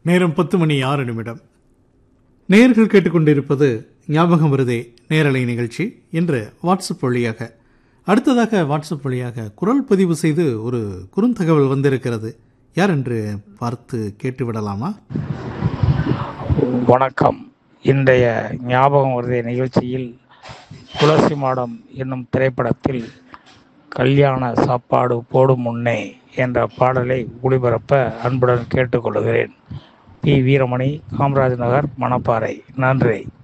நேரம் பத்து மணி ஆறு நிமிடம் நேயர்கள் கேட்டுக்கொண்டிருப்பது ஞாபகம் வருதே நேரலை நிகழ்ச்சி இன்று வாட்ஸ்அப் வழியாக அடுத்ததாக வாட்ஸ்அப் வழியாக குரல் பதிவு செய்து ஒரு குறுந்தகவல் வந்திருக்கிறது யார் என்று பார்த்து கேட்டு விடலாமா வணக்கம் இன்றைய ஞாபகம் வருதே நிகழ்ச்சியில் துளசி மாடம் என்னும் திரைப்படத்தில் கல்யாண சாப்பாடு போடும் முன்னே என்ற பாடலை ஒளிபரப்ப அன்புடன் கேட்டுக்கொள்கிறேன் பி வீரமணி காமராஜ் நகர் மணப்பாறை நன்றி